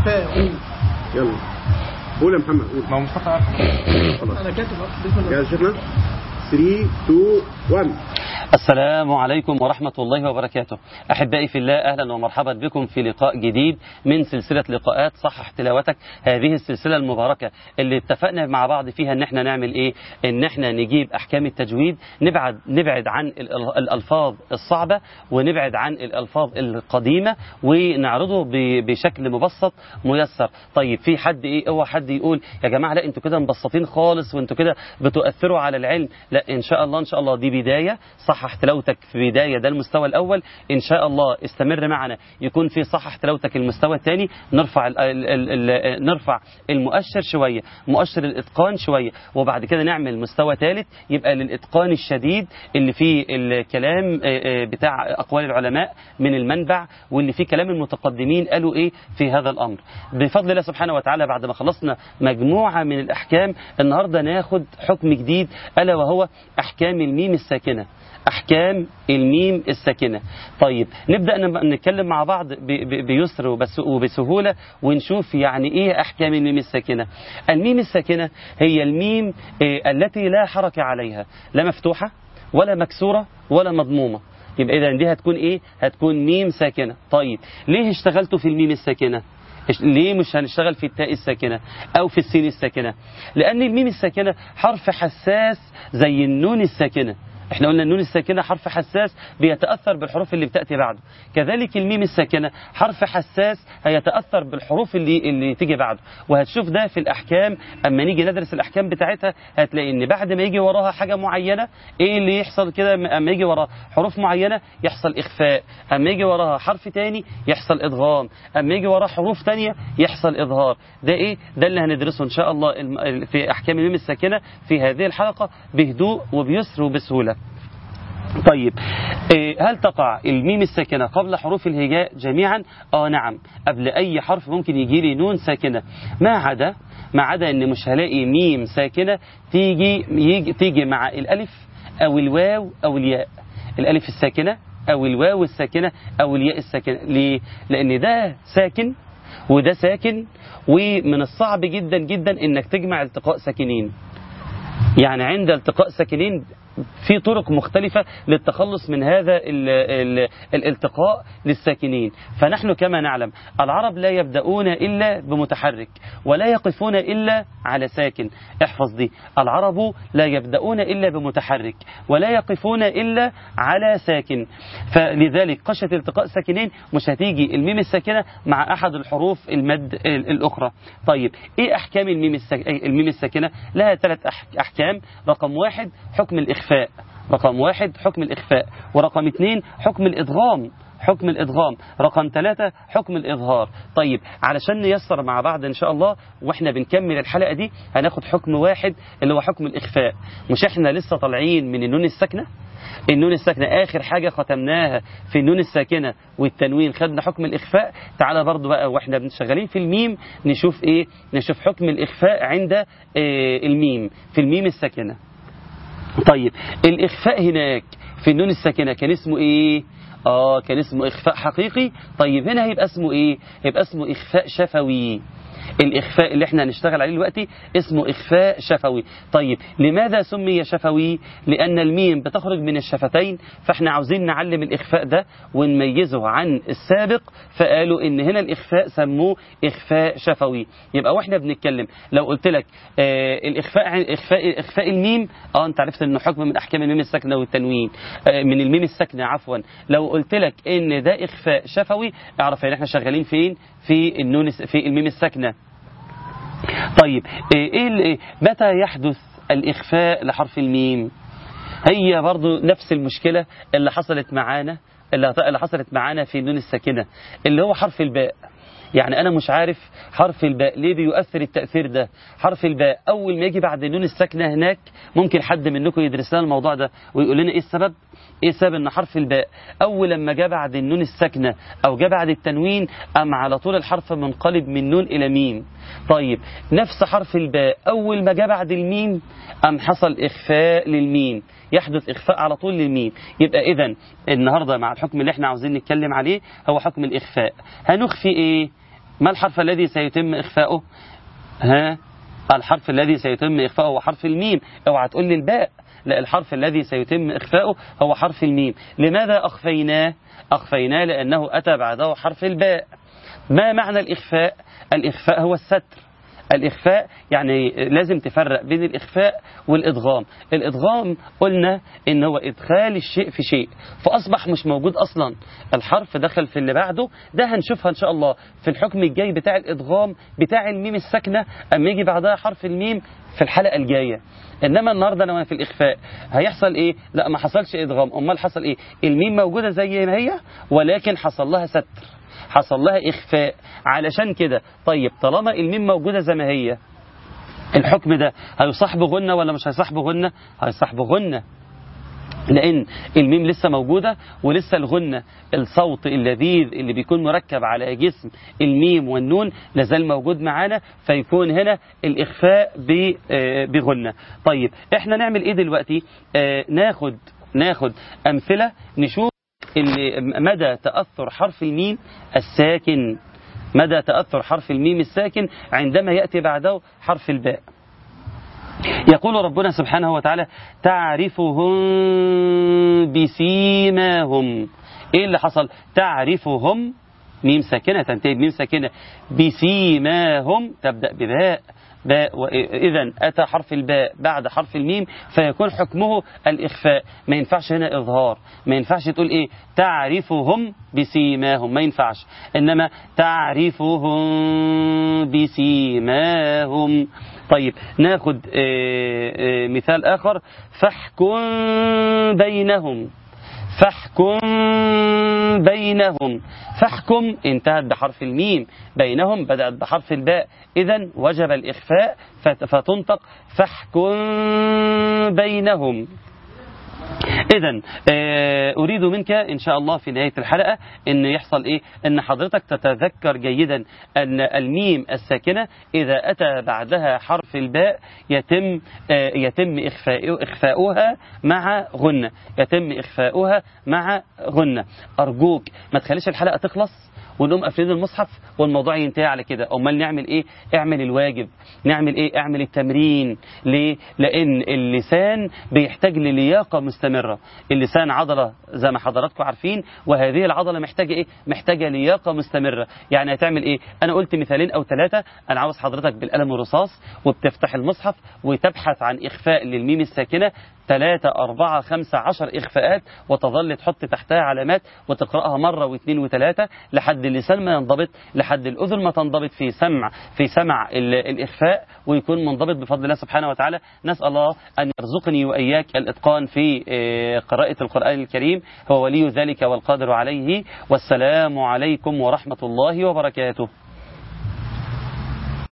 إخفاء يلا قول يا محمد قول ما هو مصطفى عارف خلاص أنا كاتب أهو، بسم الله يا شيخنا 3 2 1 السلام عليكم ورحمة الله وبركاته أحبائي في الله أهلا ومرحبا بكم في لقاء جديد من سلسلة لقاءات صحح تلاوتك هذه السلسلة المباركة اللي اتفقنا مع بعض فيها ان احنا نعمل ايه ان احنا نجيب احكام التجويد نبعد نبعد عن ال- الالفاظ الصعبة ونبعد عن الالفاظ القديمة ونعرضه ب- بشكل مبسط ميسر طيب في حد ايه هو حد يقول يا جماعة لا انتوا كده مبسطين خالص وانتوا كده بتؤثروا على العلم لا ان شاء الله ان شاء الله دي بداية صحح تلاوتك في بداية ده المستوى الأول إن شاء الله استمر معنا يكون في صحح تلاوتك المستوى الثاني نرفع ال ال ال نرفع المؤشر شوية مؤشر الإتقان شوية وبعد كده نعمل مستوى ثالث يبقى للإتقان الشديد اللي فيه الكلام آه، آه، بتاع أقوال العلماء من المنبع واللي فيه كلام المتقدمين قالوا إيه في هذا الأمر بفضل الله سبحانه وتعالى بعد ما خلصنا مجموعة من الأحكام النهاردة ناخد حكم جديد ألا وهو أحكام الميم الساكنة أحكام الميم الساكنة طيب نبدأ نب- نتكلم مع بعض ب- ب- بيسر وبس- وبسهولة ونشوف يعني إيه أحكام الميم الساكنة الميم الساكنة هي الميم آه، التي لا حركة عليها لا مفتوحة ولا مكسورة ولا مضمومة يبقى إذا دي هتكون إيه هتكون ميم ساكنة طيب ليه اشتغلتوا في الميم الساكنة إيش- ليه مش هنشتغل في التاء الساكنة أو في السين الساكنة لأن الميم الساكنة حرف حساس زي النون الساكنة احنا قلنا النون الساكنة حرف حساس بيتأثر بالحروف اللي بتأتي بعده كذلك الميم الساكنة حرف حساس هيتأثر بالحروف اللي اللي تيجي بعده وهتشوف ده في الأحكام أما نيجي ندرس الأحكام بتاعتها هتلاقي إن بعد ما يجي وراها حاجة معينة إيه اللي يحصل كده أما يجي وراها حروف معينة يحصل إخفاء أما يجي وراها حرف تاني يحصل إدغام أما يجي وراها حروف تانية يحصل إظهار ده إيه ده اللي هندرسه إن شاء الله الم- في أحكام الميم الساكنة في هذه الحلقة بهدوء وبيسر وبسهولة طيب إيه، هل تقع الميم الساكنة قبل حروف الهجاء جميعا؟ اه نعم قبل أي حرف ممكن يجي لي نون ساكنة ما عدا ما عدا إن مش هلاقي ميم ساكنة تيجي يجي تيجي مع الألف أو الواو أو الياء الألف الساكنة أو الواو الساكنة أو الياء الساكنة ليه؟ لأن ده ساكن وده ساكن ومن الصعب جدا جدا إنك تجمع التقاء ساكنين يعني عند التقاء ساكنين في طرق مختلفة للتخلص من هذا ال ال الالتقاء للساكنين فنحن كما نعلم العرب لا يبدأون إلا بمتحرك ولا يقفون إلا على ساكن احفظ دي العرب لا يبدأون إلا بمتحرك ولا يقفون إلا على ساكن فلذلك قشة التقاء ساكنين مش هتيجي الميم الساكنة مع أحد الحروف المد ال- الأخرى طيب إيه أحكام الميم الساك- الميم الساكنة لها ثلاث أح- أحكام رقم واحد حكم الإخفاء رقم واحد حكم الإخفاء ورقم اثنين حكم الإدغام حكم الإدغام رقم ثلاثة حكم الإظهار طيب علشان نيسر مع بعض إن شاء الله وإحنا بنكمل الحلقة دي هناخد حكم واحد اللي هو حكم الإخفاء مش إحنا لسه طالعين من النون الساكنة النون الساكنة آخر حاجة ختمناها في النون الساكنة والتنوين خدنا حكم الإخفاء تعالى برضو بقى وإحنا شغالين في الميم نشوف إيه نشوف حكم الإخفاء عند آه، الميم في الميم الساكنة طيب الإخفاء هناك في النون الساكنة كان اسمه إيه؟ آه كان اسمه إخفاء حقيقي طيب هنا هيبقى اسمه إيه؟ هيبقى اسمه إخفاء شفوي الإخفاء اللي احنا هنشتغل عليه دلوقتي اسمه إخفاء شفوي طيب لماذا سمي شفوي لأن الميم بتخرج من الشفتين فاحنا عاوزين نعلم الإخفاء ده ونميزه عن السابق فقالوا إن هنا الإخفاء سموه إخفاء شفوي يبقى واحنا بنتكلم لو قلت لك آه الإخفاء عن إخفاء إخفاء الميم اه أنت عرفت إنه حكم من أحكام الميم الساكنة والتنوين آه من الميم الساكنة عفوا لو قلت لك إن ده إخفاء شفوي اعرف إن احنا شغالين فين في النون في الميم الساكنة طيب ايه إيه ال- إيه متى يحدث الإخفاء لحرف الميم هي برضو نفس المشكلة اللي حصلت معانا اللي اللي حصلت معانا في النون الساكنة اللي هو حرف الباء يعني أنا مش عارف حرف الباء ليه بيؤثر التأثير ده حرف الباء أول ما يجي بعد النون الساكنة هناك ممكن حد منكم يدرس لنا الموضوع ده ويقول لنا إيه السبب ايه سبب ان حرف الباء اول لما جاء بعد النون الساكنه او جاء بعد التنوين ام على طول الحرف منقلب من نون الى ميم طيب نفس حرف الباء اول ما جاء بعد الميم ام حصل اخفاء للميم يحدث اخفاء على طول للميم يبقى اذا النهارده مع الحكم اللي احنا عاوزين نتكلم عليه هو حكم الاخفاء هنخفي ايه ما الحرف الذي سيتم إخفاؤه ها الحرف الذي سيتم إخفاؤه هو حرف الميم اوعى تقول لي الباء لا الحرف الذي سيتم إخفاؤه هو حرف الميم لماذا أخفيناه أخفيناه لأنه أتى بعده حرف الباء ما معنى الإخفاء الإخفاء هو الستر الإخفاء يعني لازم تفرق بين الإخفاء والإدغام الإدغام قلنا إن هو إدخال الشيء في شيء فأصبح مش موجود أصلا الحرف دخل في اللي بعده ده هنشوفها إن شاء الله في الحكم الجاي بتاع الإدغام بتاع الميم الساكنة أما يجي بعدها حرف الميم في الحلقة الجاية إنما النهاردة أنا في الإخفاء هيحصل إيه لا ما حصلش إدغام أمال حصل إيه الميم موجودة زي ما هي ولكن حصل لها ستر حصل لها إخفاء علشان كده طيب طالما الميم موجودة زي ما هي الحكم ده هيصاحبه غنة ولا مش هيصاحبه غنة هيصاحبه غنة لأن الميم لسه موجودة ولسه الغنة الصوت اللذيذ اللي بيكون مركب على جسم الميم والنون لازال موجود معانا فيكون هنا الإخفاء بغنة طيب احنا نعمل ايه دلوقتي آه ناخد ناخد أمثلة نشوف اللي مدى تأثر حرف الميم الساكن مدى تأثر حرف الميم الساكن عندما يأتي بعده حرف الباء يقول ربنا سبحانه وتعالى تعرفهم بسيماهم ايه اللي حصل تعرفهم ميم ساكنة تنتهي بميم ساكنة بسيماهم تبدأ بباء باء إذا أتى حرف الباء بعد حرف الميم فيكون حكمه الإخفاء ما ينفعش هنا إظهار ما ينفعش تقول إيه تعرفهم بسيماهم ما ينفعش إنما تعرفهم بسيماهم طيب ناخد آآ آآ مثال آخر فاحكم بينهم فاحكم بينهم فاحكم انتهت بحرف الميم بينهم بدأت بحرف الباء إذا وجب الإخفاء فتنطق فاحكم بينهم إذا أريد منك إن شاء الله في نهاية الحلقة أن يحصل إيه أن حضرتك تتذكر جيدا أن الميم الساكنة إذا أتى بعدها حرف الباء يتم يتم إخفاؤها مع غنة يتم إخفاؤها مع غنة أرجوك ما تخليش الحلقة تخلص ونقوم قافلين المصحف والموضوع ينتهي على كده امال نعمل ايه اعمل الواجب نعمل ايه اعمل التمرين ليه لان اللسان بيحتاج للياقه مستمره اللسان عضله زي ما حضراتكم عارفين وهذه العضله محتاجه ايه محتاجه لياقه مستمره يعني هتعمل ايه انا قلت مثالين او ثلاثه انا عاوز حضرتك بالقلم الرصاص وبتفتح المصحف وتبحث عن اخفاء للميم الساكنه ثلاثة أربعة خمسة عشر إخفاءات وتظل تحط تحتها علامات وتقرأها مرة واثنين وثلاثة لحد اللسان ما ينضبط لحد الأذن ما تنضبط في سمع في سمع الإخفاء ويكون منضبط بفضل الله سبحانه وتعالى نسأل الله أن يرزقني وإياك الإتقان في قراءة القرآن الكريم هو ولي ذلك والقادر عليه والسلام عليكم ورحمة الله وبركاته